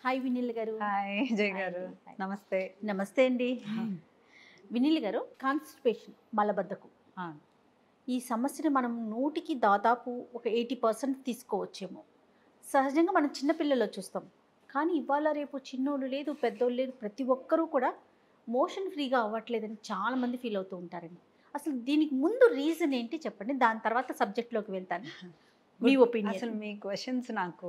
Hi Vinil గారు hi జయ్ గారు hi, hi. నమస్తే నమస్తే అండి వినిల్ గారు కాన్స్టిపేషన్ మలబద్ధకం ఆ, ఈ సమస్యని మనం నూటికి దాదాపు ఒక ఎయిటీ పర్సెంట్ తీసుకోవచ్చేమో సహజంగా మనం చిన్నపిల్లల్లో చూస్తాం కానీ ఇవాళ రేపు చిన్నోళ్ళు లేదు పెద్దోళ్ళు లేదు ప్రతి ఒక్కరూ కూడా మోషన్ ఫ్రీగా అవ్వట్లేదని చాలామంది ఫీల్ అవుతూ ఉంటారండి అసలు దీనికి ముందు రీజన్ ఏంటి చెప్పండి దాని తర్వాత సబ్జెక్ట్లోకి వెళ్తాను మీ Good. ఒపీనియన్ అసలు మీ క్వశ్చన్స్ నాకు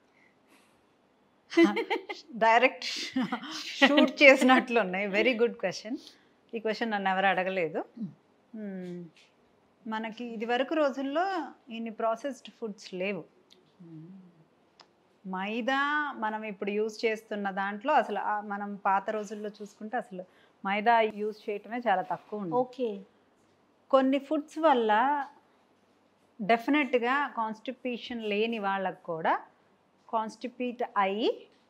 డైరెక్ట్ షూట్ చేసినట్లు ఉన్నాయి వెరీ గుడ్ క్వశ్చన్ ఈ క్వశ్చన్ నన్ను ఎవరు అడగలేదు Hmm. మనకి ఇది వరకు రోజుల్లో ఇన్ని ప్రాసెస్డ్ ఫుడ్స్ లేవు మైదా మనం ఇప్పుడు యూజ్ చేస్తున్న దాంట్లో అసలు ఆ మనం పాత రోజుల్లో చూసుకుంటే అసలు మైదా యూజ్ చేయటమే చాలా తక్కువ ఉంది ఓకే కొన్ని ఫుడ్స్ వల్ల డెఫినెట్గా కాన్స్టిపేషన్ లేని వాళ్ళకు కూడా కాన్స్టిపేట్ అయ్యి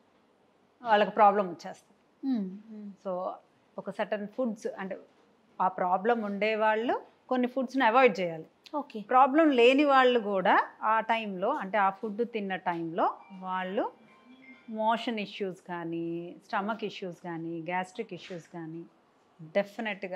వాళ్ళకి ప్రాబ్లం వచ్చేస్తుంది సో ఒక సటన్ ఫుడ్స్ అంటే ఆ ప్రాబ్లం ఉండేవాళ్ళు కొన్ని ఫుడ్స్ని అవాయిడ్ చేయాలి ఓకే ప్రాబ్లం లేని వాళ్ళు కూడా ఆ టైంలో అంటే ఆ ఫుడ్ తిన్న టైంలో వాళ్ళు మోషన్ ఇష్యూస్ కానీ స్టమక్ ఇష్యూస్ కానీ గ్యాస్ట్రిక్ ఇష్యూస్ కానీ డెఫినెట్గా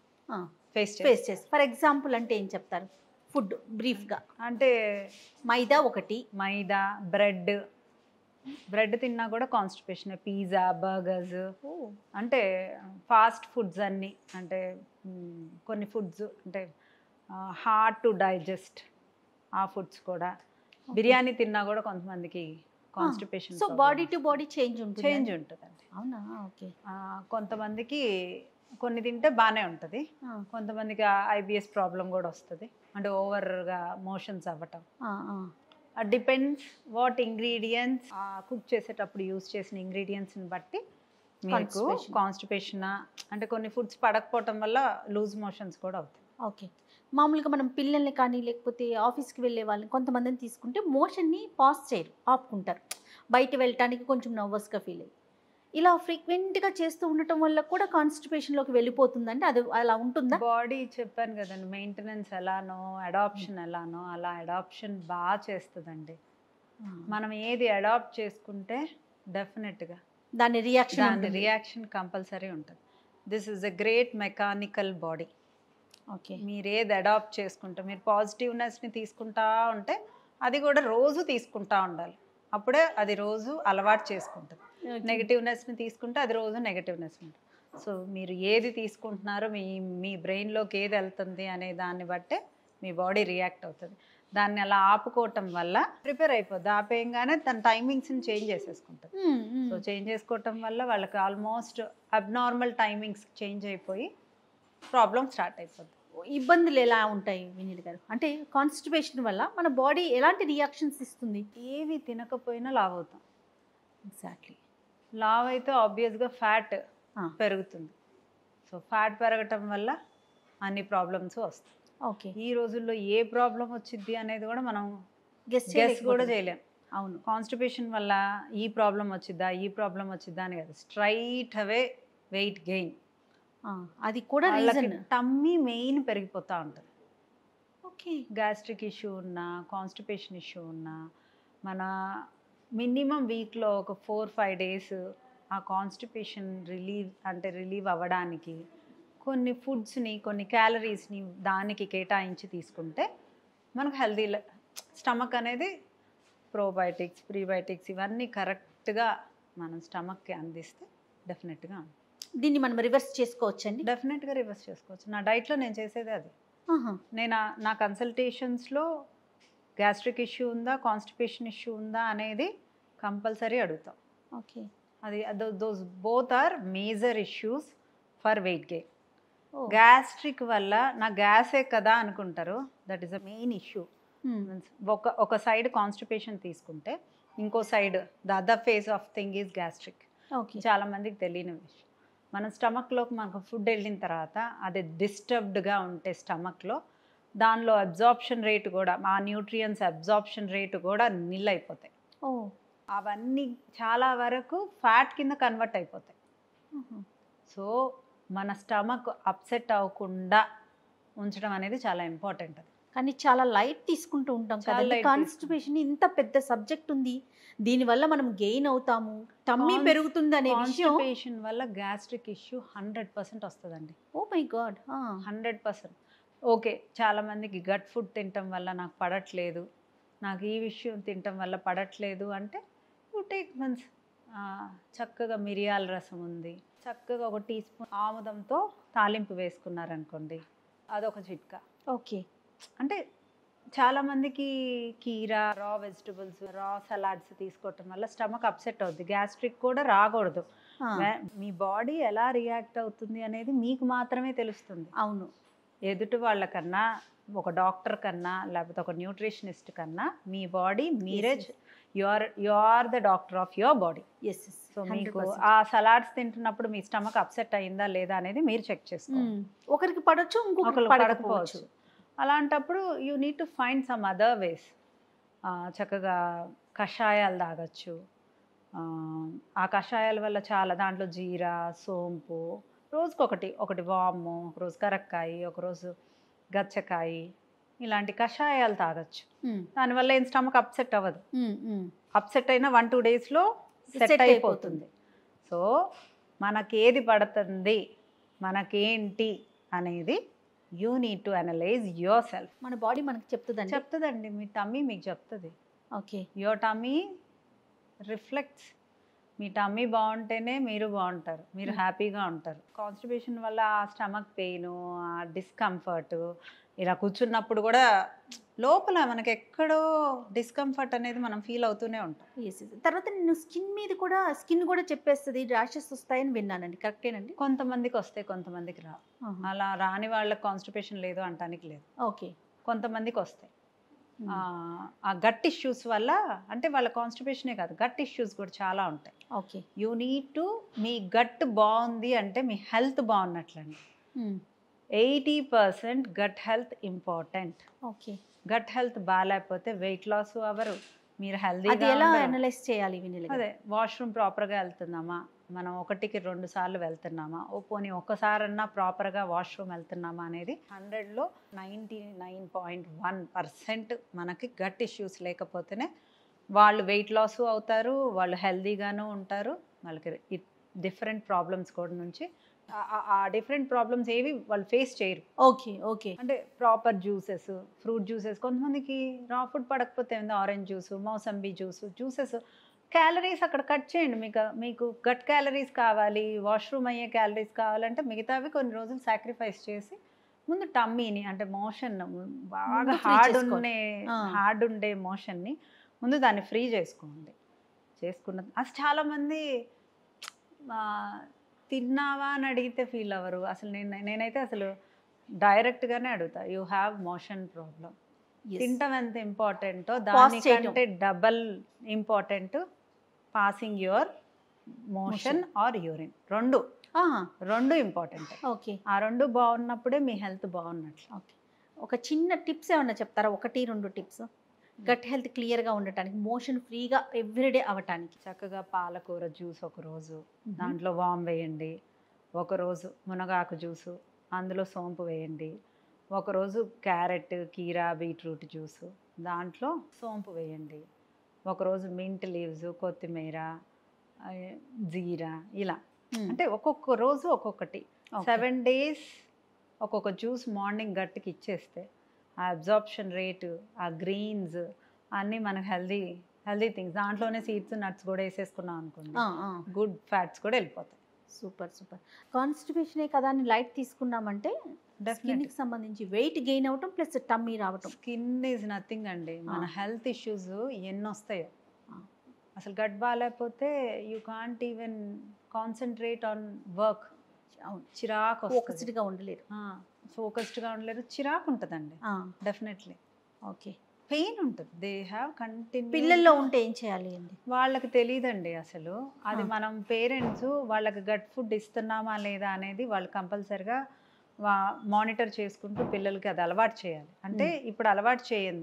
ఫేస్ చేస్తారు ఫేస్ చేసి ఫర్ ఎగ్జాంపుల్ అంటే ఏం చెప్తారు ఫుడ్ బ్రీఫ్గా అంటే మైదా ఒకటి మైదా బ్రెడ్ బ్రెడ్ తిన్నా కూడా కాన్స్టిపేషన్ పిజ్జా బర్గర్స్ అంటే ఫాస్ట్ ఫుడ్స్ అన్నీ అంటే మ్, కొన్ని ఫుడ్స్ అంటే హార్డ్ టు డైజెస్ట్ ఆ ఫుడ్స్ కూడా బిర్యానీ తిన్నా కూడా కొంతమందికి constipation so body to body change ఉంటుంది చేంజ్ ఉంటుందండి అవునా ఓకే ఆ, కొంతమందికి కొన్ని తింటే బాగానే ఉంటుంది కొంతమందికి ఐబిఎస్ ప్రాబ్లం కూడా వస్తుంది అంటే ఓవర్గా మోషన్స్ అవ్వటం డిపెండ్స్ వాట్ ఇంగ్రీడియంట్స్ కుక్ చేసేటప్పుడు యూస్ చేసిన ఇంగ్రీడియంట్స్ని బట్టి మీకు Constipation. కాన్స్టిపేషన్ అంటే కొన్ని ఫుడ్స్ పడకపోవటం వల్ల లూజ్ మోషన్స్ కూడా అవుతాయి ఓకే మామూలుగా మనం పిల్లల్ని కానీ లేకపోతే ఆఫీస్కి వెళ్ళే వాళ్ళని కొంతమందిని తీసుకుంటే మోషన్ని పాస్ చేయరు ఆపుకుంటారు బయట వెళ్ళటానికి కొంచెం నర్వస్గా ఫీల్ అయ్యి ఇలా ఫ్రీక్వెంట్గా చేస్తూ ఉండటం వల్ల కూడా కాన్స్టిపేషన్లోకి వెళ్ళిపోతుందంటే అది అలా ఉంటుందా బాడీ చెప్పాను కదండి మెయింటెనెన్స్ ఎలానో అడాప్షన్ ఎలానో అలా అడాప్షన్ బాగా చేస్తుందండి మనం ఏది అడాప్ట్ చేసుకుంటే డెఫినెట్గా దాని రియాక్షన్ దాని రియాక్షన్ కంపల్సరీ ఉంటుంది this is a great mechanical body okay మీరు ఏది అడాప్ట్ చేసుకుంటే మీరు పాజిటివ్నెస్ని తీసుకుంటా ఉంటే అది కూడా రోజు తీసుకుంటా ఉండాలి అప్పుడే అది రోజు అలవాటు చేసుకుంటుంది నెగిటివ్నెస్ని తీసుకుంటే అది రోజు నెగిటివ్నెస్ ఉంటుంది సో మీరు ఏది తీసుకుంటున్నారో మీ మీ బ్రెయిన్లోకి ఏది వెళ్తుంది అనే దాన్ని బట్టే మీ బాడీ రియాక్ట్ అవుతుంది దాన్ని అలా ఆపుకోవటం వల్ల ప్రిపేర్ అయిపోద్ది ఆపేయంగానే తన టైమింగ్స్ని చేంజ్ చేసేసుకుంటుంది సో చేంజ్ చేసుకోవటం వల్ల వాళ్ళకి ఆల్మోస్ట్ అబ్నార్మల్ టైమింగ్స్ చేంజ్ అయిపోయి ప్రాబ్లం స్టార్ట్ అయిపోద్ది ఇబ్బందులు ఎలా ఉంటాయి వినీల్ గారు అంటే కాన్స్టిపేషన్ వల్ల మన బాడీ ఎలాంటి రియాక్షన్స్ ఇస్తుంది ఏవి తినకపోయినా లావ్ అవుతాం ఎగ్జాక్ట్లీ లావ్ అయితే ఆబ్వియస్గా ఫ్యాట్ ఆ. పెరుగుతుంది సో ఫ్యాట్ పెరగటం వల్ల అన్ని ప్రాబ్లమ్స్ వస్తాయి ఓకే ఈ రోజుల్లో ఏ ప్రాబ్లం వచ్చింది అనేది కూడా మనం గెస్ట్ గెస్ కూడా చేయలేం అవును కాన్స్టిపేషన్ వల్ల ఈ ప్రాబ్లం వచ్చిద్దా ఈ ప్రాబ్లం వచ్చిద్దా అని కదా స్ట్రైట్ అవే వెయిట్ గెయిన్ ఆ, అది కూడా రీజన్ టమ్మీ మెయిన్ పెరిగిపోతూ ఉంటుంది ఓకే గ్యాస్ట్రిక్ ఇష్యూ ఉన్నా కాన్స్టిపేషన్ ఇష్యూ ఉన్నా మన మినిమం వీక్లో ఒక ఫోర్ ఫైవ్ డేస్ ఆ కాన్స్టిపేషన్ రిలీవ్ అంటే రిలీవ్ అవ్వడానికి కొన్ని ఫుడ్స్ని కొన్ని క్యాలరీస్ని దానికి కేటాయించి తీసుకుంటే మనకు హెల్దీ స్టమక్ అనేది ప్రోబయోటిక్స్ ప్రీబయోటిక్స్ ఇవన్నీ కరెక్ట్గా మనం స్టమక్కి అందిస్తే డెఫినెట్గా దీన్ని మనం రివర్స్ చేసుకోవచ్చండి డెఫినెట్గా రివర్స్ చేసుకోవచ్చు నా డైట్లో నేను చేసేది అది ఆహా. నేను ఆ- నా కన్సల్టేషన్స్లో గ్యాస్ట్రిక్ ఇష్యూ ఉందా కాన్స్టిపేషన్ ఇష్యూ ఉందా అనేది కంపల్సరీ అడుగుతాం ఓకే అది those both are major issues for weight gain ఓ. గ్యాస్ట్రిక్ వల్ల నా గ్యాసే కదా అనుకుంటారు that is a main issue Hmm. ఒక ఒక సైడ్ కాన్స్టిపేషన్ తీసుకుంటే ఇంకో side the other face of thing is gastric okay చాలా మందికి తెలియని విషయం మన స్టమక్లోకి మనకు ఫుడ్ వెళ్ళిన తర్వాత అది డిస్టర్బ్డ్గా ఉంటే స్టమక్లో దానిలో అబ్జార్ప్షన్ రేటు కూడా ఆ న్యూట్రియన్స్ అబ్జార్ప్షన్ రేటు కూడా నిల్ అయిపోతాయి ఓ అవన్నీ చాలా వరకు ఫ్యాట్ కింద కన్వర్ట్ అయిపోతాయి ఆహా. సో మన స్టమక్ అప్సెట్ అవ్వకుండా ఉంచడం అనేది చాలా ఇంపార్టెంట్ అది కానీ చాలా లైట్ తీసుకుంటూ ఉంటాం చాలా కదా light కాన్స్టిపేషన్ ఇంత పెద్ద సబ్జెక్ట్ ఉంది దీనివల్ల మనం గెయిన్ అవుతాము టమ్మీ Const- పెరుగుతుంది అనే విషయం కాన్స్టిపేషన్ వల్ల గ్యాస్ట్రిక్ ఇష్యూ హండ్రెడ్ పర్సెంట్ వస్తుందండి oh my god hundred percent okay చాలా మందికి గట్ ఫుడ్ తినటం వల్ల నాకు పడట్లేదు నాకు ఈ విషయం తినటం వల్ల పడట్లేదు అంటే యూ టేక్ మన్స్ చక్కగా మిరియాల రసం ఉంది చక్కగా ఒక టీ స్పూన్ ఆముదంతో తాలింపు వేసుకున్నారనుకోండి అదొక చిట్కా ఓకే అంటే చాలా మందికి కీరా రా వెజిటబుల్స్ రా సలాడ్స్ తీసుకోవటం వల్ల స్టమక్ అప్సెట్ అవుద్ది గ్యాస్ట్రిక్ కూడా రాకూడదు వే- మీ బాడీ ఎలా రియాక్ట్ అవుతుంది అనేది మీకు మాత్రమే తెలుస్తుంది అవును ఎదుటి వాళ్ళకన్నా ఒక డాక్టర్ కన్నా లేకపోతే ఒక న్యూట్రిషనిస్ట్ కన్నా మీ బాడీ మీరే Yes, you are you are the doctor of your body yes yes so మీకు ఆ సలాడ్స్ తింటున్నప్పుడు మీ స్టమక్ అప్సెట్ అయిందా లేదా అనేది మీరు చెక్ చేసుకోవాలి ఒకరికి పడొచ్చు ఇంకొకరికి ఒకళ్ళు పడకపోవచ్చు పడకపోవచ్చు అలాంటప్పుడు you need to find some other ways చక్కగా కషాయాలు తాగొచ్చు ఆ, ఆ కషాయాల వల్ల చాలా దాంట్లో జీరా సోంపు రోజుకొకటి ఒకటి వాము ఒకరోజు కరక్కాయి ఒకరోజు గచ్చకాయ ఇలాంటి కషాయాలు తాగొచ్చు ఉమ్, దానివల్ల ఏం స్టమక్ అప్సెట్ అవ్వదు ఉమ్, ఉమ్. అప్సెట్ అయిన వన్ టూ డేస్లో Set సెట్ అయిపోతుంది. అయిపోతుంది సో మనకేది పడుతుంది మనకేంటి అనేది you need to analyse your self మన బాడీ మనకి చెప్తుందండి చెప్తుందండి మీ టమ్మీ మీకు చెప్తుంది ఓకే యువర్ టమ్మీ రిఫ్లెక్ట్స్ మీ టమ్మీ బాగుంటేనే మీరు బాగుంటారు మీరు Hmm. హ్యాపీగా ఉంటారు కాన్స్టిపేషన్ వల్ల ఆ స్టమక్ పెయిన్ ఆ డిస్కంఫర్ట్ ఇలా కూర్చున్నప్పుడు కూడా లోపల మనకి ఎక్కడో డిస్కంఫర్ట్ అనేది మనం ఫీల్ అవుతూనే ఉంటాం ఎస్ ఎస్ తర్వాత నేను స్కిన్ మీద కూడా స్కిన్ కూడా చెప్పేస్తుంది ర్యాషెస్ వస్తాయని విన్నానండి కరెక్టేనండి కొంతమందికి వస్తాయి కొంతమందికి రా అలా రాని వాళ్ళకి కాన్స్టిపేషన్ లేదు అంటానికి లేదు ఓకే కొంతమందికి వస్తాయి ఆ, ఆ గట్ ఇష్యూస్ వల్ల అంటే వాళ్ళ కాన్స్టిపేషనే కాదు గట్ ఇష్యూస్ కూడా చాలా ఉంటాయి ఓకే యూ నీడ్ టు మీ గట్ బాగుంది అంటే మీ హెల్త్ బాగున్నట్లండి eighty percent gut health important okay gut health బాగాలేకపోతే వెయిట్ లాస్ అవ్వరు మీరు అది హెల్తీ ఎలా అనలైజ్ చేయాలి వినిల్ అదే వాష్రూమ్ ప్రాపర్గా వెళ్తున్నామా మనం ఒకటికి రెండు సార్లు వెళ్తున్నామా ఓ పోనీ ఒక్కసారన్నా ప్రాపర్గా వాష్రూమ్ వెళ్తున్నామా అనేది హండ్రెడ్లో ninety nine point one percent మనకి గట్ ఇష్యూస్ లేకపోతేనే వాళ్ళు వెయిట్ లాస్ అవుతారు వాళ్ళు హెల్దీగాను ఉంటారు వాళ్ళకి డిఫరెంట్ ప్రాబ్లమ్స్ కూడా నుంచి ఆ- ఆ- ఆ డిఫరెంట్ ప్రాబ్లమ్స్ ఏవి వాళ్ళు ఫేస్ చేయరు ఓకే ఓకే అంటే ప్రాపర్ జ్యూసెస్ ఫ్రూట్ జ్యూసెస్ కొంతమందికి రా ఫుడ్ పడకపోతే ఏందో orange juice mosambi juice juices calories అక్కడ కట్ చేయండి మీకు మీకు గట్ క్యాలరీస్ కావాలి వాష్రూమ్ అయ్యే క్యాలరీస్ కావాలంటే మిగతావి కొన్ని రోజులు సాక్రిఫైస్ చేసి ముందు టమ్మీని అంటే మోషన్ బాగా ముందు free హార్డ్ చేసుకోవాలి. ఉండే ఆ. హార్డ్ ఉండే మోషన్ని ముందు దాన్ని ఫ్రీ చేసుకోండి చేసుకున్న అసలు చాలామంది ఆ, తిన్నావా అని అడిగితే ఫీల్ అవ్వరు అసలు నేను నేనైతే అసలు డైరెక్ట్గానే అడుగుతా యూ హ్యావ్ మోషన్ ప్రాబ్లం తింటం ఎంత ఇంపార్టెంటో దానికంటే double important passing your motion or urine రెండు రెండు ఇంపార్టెంట్ ఓకే ఆ రెండు బాగున్నప్పుడే మీ హెల్త్ బాగున్నట్లు ఓకే ఒక చిన్న టిప్స్ ఏమన్నా చెప్తారా ఒకటి రెండు టిప్స్ గట్ హెల్త్ క్లియర్గా ఉండటానికి మోషన్ ఫ్రీగా ఎవ్రీడే అవ్వటానికి చక్కగా పాలకూర జ్యూస్ ఒక రోజు దాంట్లో వామ్ వేయండి ఒకరోజు మునగాకు జ్యూసు అందులో సోంపు వేయండి ఒకరోజు క్యారెట్ కీరా బీట్రూట్ జ్యూసు దాంట్లో సోంపు వేయండి ఒకరోజు మింట్ లీవ్స్ కొత్తిమీర ఆ, జీరా ఇలా అంటే ఒక్కొక్క రోజు ఒక్కొక్కటి సెవెన్ డేస్ ఒక్కొక్క జ్యూస్ మార్నింగ్ గట్టికి ఇచ్చేస్తే ఆ అబ్జార్ప్షన్ రేటు ఆ గ్రీన్స్ అన్నీ మనకు హెల్దీ హెల్దీ థింగ్స్ దాంట్లోనే సీడ్స్ నట్స్ కూడా వేసేసుకున్నాం అనుకోండి గుడ్ ఫ్యాట్స్ కూడా వెళ్ళిపోతాయి సూపర్ సూపర్ కాన్స్టిపేషనే కదా అని లైట్ తీసుకున్నామంటే స్కిన్కి సంబంధించి వెయిట్ గెయిన్ అవ్వటం ప్లస్ టమ్మీ రావటం స్కిన్ ఈజ్ నథింగ్ అండి మన Ah. హెల్త్ ఇష్యూస్ ఎన్ని వస్తాయో Ah. అసలు గట్ బాగాలేకపోతే you can't even concentrate on work అవును చిరాకు ఫోకస్డ్గా ఉండలేరు ఫోకస్డ్గా ఉండలేరు చిరాకు ఉంటుందండి డెఫినెట్లీ ఓకే పెయిన్ ఉంటుంది దే హ్యావ్ కంటిన్యూ పిల్లల్లో ఉంటే ఏం చేయాలి అండి వాళ్ళకి తెలియదండి అసలు అది ఆ. మనం పేరెంట్స్ వాళ్ళకి గట్ ఫుడ్ ఇస్తున్నామా లేదా అనేది వాళ్ళు కంపల్సరిగా వా మానిటర్ చేసుకుంటూ పిల్లలకి అది అలవాటు చేయాలి అంటే ఇప్పుడు అలవాటు చేయండి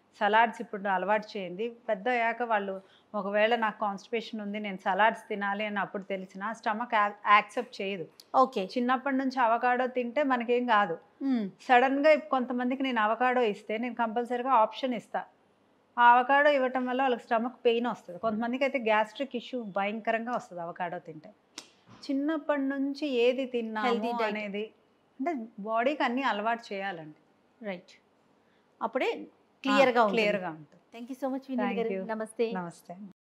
సలాడ్స్ ఇప్పుడు అలవాటు చేయండి పెద్ద అయ్యాక వాళ్ళు ఒకవేళ నాకు కాన్స్టిపేషన్ ఉంది నేను సలాడ్స్ తినాలి అని అప్పుడు తెలిసిన స్టమక్ యాక్సెప్ట్ చేయదు ఓకే చిన్నప్పటి నుంచి అవకాడో తింటే మనకేం కాదు సడన్గా కొంతమందికి నేను అవకాడో ఇస్తే నేను కంపల్సరీగా ఆప్షన్ ఇస్తా ఆ అవకాడో ఇవ్వటం వల్ల వాళ్ళకి స్టమక్ పెయిన్ వస్తుంది కొంతమందికి అయితే గ్యాస్ట్రిక్ ఇష్యూ భయంకరంగా వస్తుంది అవకాడో తింటే చిన్నప్పటి నుంచి ఏది Healthy తిన్నాము diet. అనేది అంటే బాడీకి అన్నీ అలవాటు చేయాలండి రైట్ అప్పుడే క్లియర్గా క్లియర్గా ఉంటుంది thank you so much Vineel Thank గారు you. నమస్తే నమస్తే